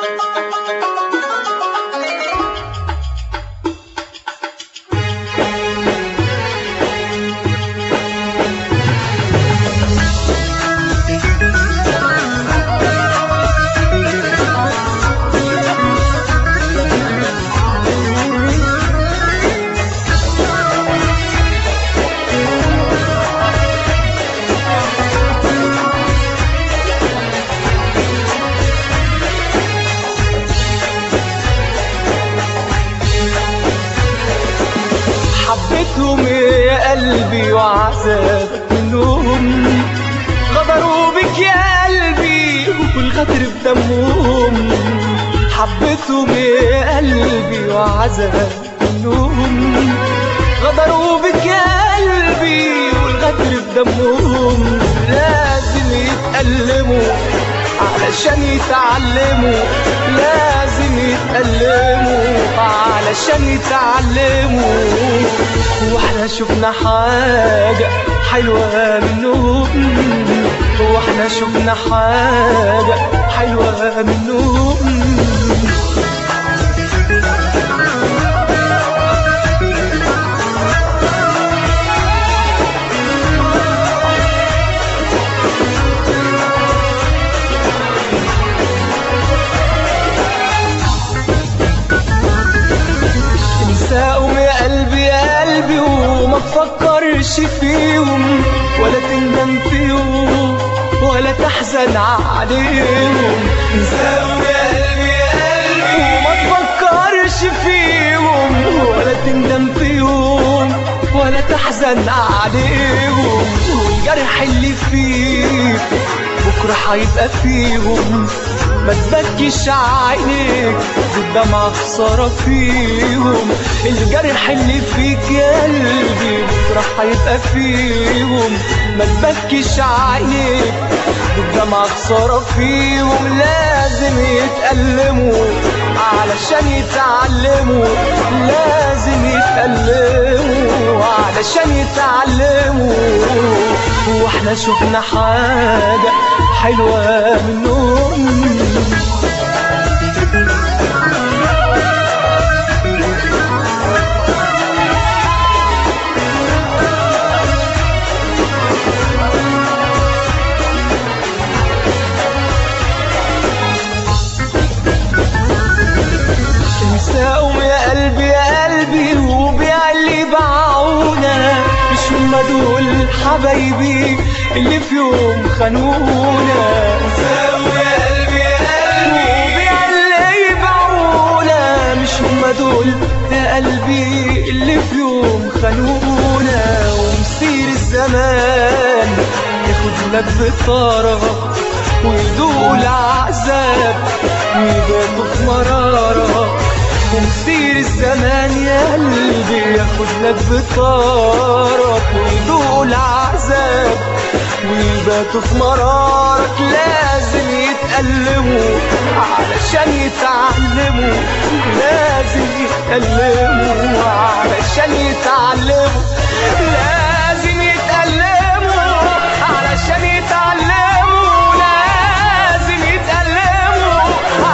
حبيتهم يا قلبي وعذاب منهم غدروا بك يا قلبي والغدر بدمهم حبيتهم يا قلبي وعذاب منهم غدروا بك يا قلبي والغدر بدمهم لازم يتألموا علشان يتعلموا لازم يتألموا علشان يتعلموا واحنا شفنا حاجة حلوة منهم واحنا شفنا حاجة حلوة منهم انساهم يا قلبي يا قلبي وما تفكرش فيهم ولا تندم فيهم ولا تحزن عليهم انساهم يا قلبي يا قلبي وما تفكرش فيهم ولا تندم فيهم ولا تحزن عليهم والجرح اللي فيك بكره هيبقى فيهم ما تبكيش عينيك والدمعة خسارة فيهم الجرح اللي فيك يا قلبي بكرة هيبقى فيهم ما تبكيش عينيك والدمعة خسارة فيهم لازم يتألموا علشان يتعلموا لازم يتألموا علشان يتعلموا واحنا شفنا حاجة حلوة منهم انساهم يا قلبي يا قلبي وبيع اللي باعونا مش هم دول حبايبي اللي في يوم خانونا انساهم يا قلبي يا قلبي وبيع اللي باعونا مش هم دول يا قلبي اللي في يوم خانونا ومسير الزمان ياخد لك بطارة ويدوق العذاب ويباتوا في مرارة ومسير الزمان يا قلبي ياخد لك بطارك ويدوق العذاب ويباتوا في مرارك لازم يتألموا علشان يتعلموا لازم يتألموا علشان يتعلموا لازم يتألموا علشان يتعلموا لازم يتألموا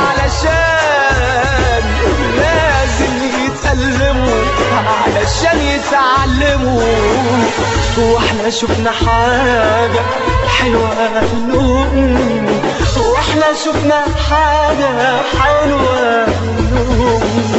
علشان لازم يتألموا علشان يتعلموا واحنا شفنا حاجة حلوة منهم واحنا شفنا حاجة حلوة منهم